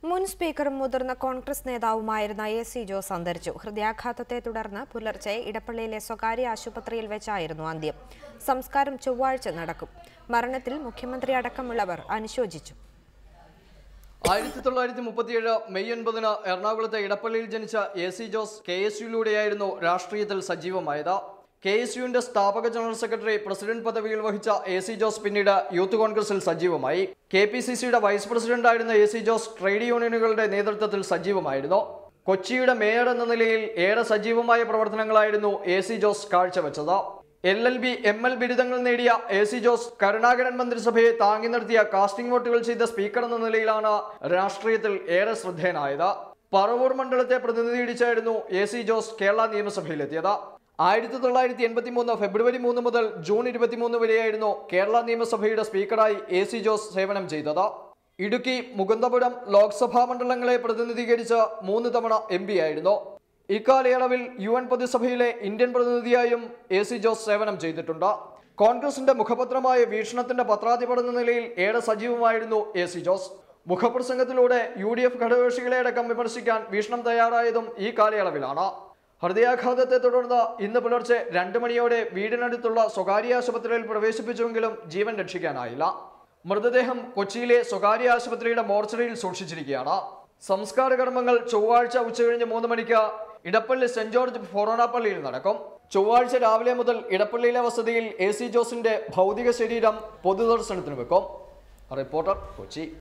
മുൻ സ്പീക്കറും മുതിർന്ന കോൺഗ്രസ് നേതാവുമായിരുന്ന എ സി ജോസ് അന്തരിച്ചു ഹൃദയാഘാതത്തെ തുടർന്ന് പുലർച്ചെ ഇടപ്പള്ളിയിലെ സ്വകാര്യ ആശുപത്രിയിൽ വെച്ചായിരുന്നു അന്ത്യം സംസ്കാരം ചൊവ്വാഴ്ച നടക്കും മരണത്തിൽ മുഖ്യമന്ത്രി അടക്കമുള്ളവർ അനുശോചിച്ചു ആയിരത്തി തൊള്ളായിരത്തി മുപ്പത്തിയേഴ് മെയ് ഒൻപതിന് എറണാകുളത്തെ ഇടപ്പള്ളിയിൽ ജനിച്ച A C Jose K S യുയിലൂടെയായിരുന്നു രാഷ്ട്രീയത്തിൽ സജീവമായത് കെ എസ് യുവിന്റെ സ്ഥാപക ജനറൽ സെക്രട്ടറി പ്രസിഡന്റ് പദവിയിൽ വഹിച്ച എ സി ജോസ് പിന്നീട് യൂത്ത് കോൺഗ്രസിൽ സജീവമായി കെ പി സി സിയുടെ വൈസ് പ്രസിഡന്റായിരുന്ന എ സി ജോസ് ട്രേഡ് യൂണിയനുകളുടെ നേതൃത്വത്തിൽ സജീവമായിരുന്നു കൊച്ചിയുടെ മേയർ എന്ന നിലയിൽ ഏറെ സജീവമായ പ്രവർത്തനങ്ങളായിരുന്നു എ സി ജോസ് കാഴ്ചവെച്ചത് L L B M L ബിരുദങ്ങൾ നേടിയ എ സി ജോസ് കരുണാകരൻ മന്ത്രിസഭയെ താങ്ങി നിർത്തിയ കാസ്റ്റിംഗ് വോട്ടുകൾ ചെയ്ത സ്പീക്കർ എന്ന നിലയിലാണ് രാഷ്ട്രീയത്തിൽ ഏറെ ശ്രദ്ധേയനായത് പറവൂർ മണ്ഡലത്തെ പ്രതിനിധീകരിച്ചായിരുന്നു എ സി ജോസ് കേരള നിയമസഭയിലെത്തിയത് ആയിരത്തി തൊള്ളായിരത്തി എൺപത്തി മൂന്ന് ഫെബ്രുവരി മൂന്ന് മുതൽ ജൂൺ ഇരുപത്തിമൂന്ന് വരെയായിരുന്നു കേരള നിയമസഭയുടെ സ്പീക്കറായി എ സി ജോസ് സേവനം ചെയ്തത് ഇടുക്കി മുകുന്ദപുരം ലോക്സഭാ മണ്ഡലങ്ങളെ പ്രതിനിധീകരിച്ച് മൂന്ന് തവണ എം പി ആയിരുന്നു ഇക്കാലയളവിൽ യു എൻ പൊതുസഭയിലെ ഇന്ത്യൻ പ്രതിനിധിയായും എ സി ജോസ് സേവനം ചെയ്തിട്ടുണ്ട് കോൺഗ്രസിന്റെ മുഖപത്രമായ വീക്ഷണത്തിന്റെ പത്രാധിപർ എന്ന നിലയിൽ ഏറെ സജീവമായിരുന്നു എ സി ജോസ് മുഖപ്രസംഗത്തിലൂടെ യു ഡി എഫ് ഘടകകക്ഷികളെ അടക്കം വിമർശിക്കാൻ വീക്ഷണം തയ്യാറായതും ഈ കാലയളവിലാണ് ഹൃദയാഘാതത്തെ തുടർന്ന് ഇന്ന് പുലർച്ചെ രണ്ട് മണിയോടെ വീടിനടുത്തുള്ള സ്വകാര്യ ആശുപത്രിയിൽ പ്രവേശിപ്പിച്ചുവെങ്കിലും ജീവൻ രക്ഷിക്കാനായില്ല മൃതദേഹം കൊച്ചിയിലെ സ്വകാര്യ ആശുപത്രിയുടെ മോർച്ചറിയിൽ സൂക്ഷിച്ചിരിക്കുകയാണ് സംസ്കാര കർമ്മങ്ങൾ ചൊവ്വാഴ്ച ഉച്ചകഴിഞ്ഞ് മൂന്ന് മണിക്ക് ഇടപ്പള്ളി സെന്റ് ജോർജ് ഫൊറോണ പള്ളിയിൽ നടക്കും ചൊവ്വാഴ്ച രാവിലെ മുതൽ ഇടപ്പള്ളിയിലെ വസതിയിൽ എ സി ജോസിന്റെ ഭൗതിക ശരീരം പൊതുദർശനത്തിന് വെക്കും റിപ്പോർട്ടർ കൊച്ചി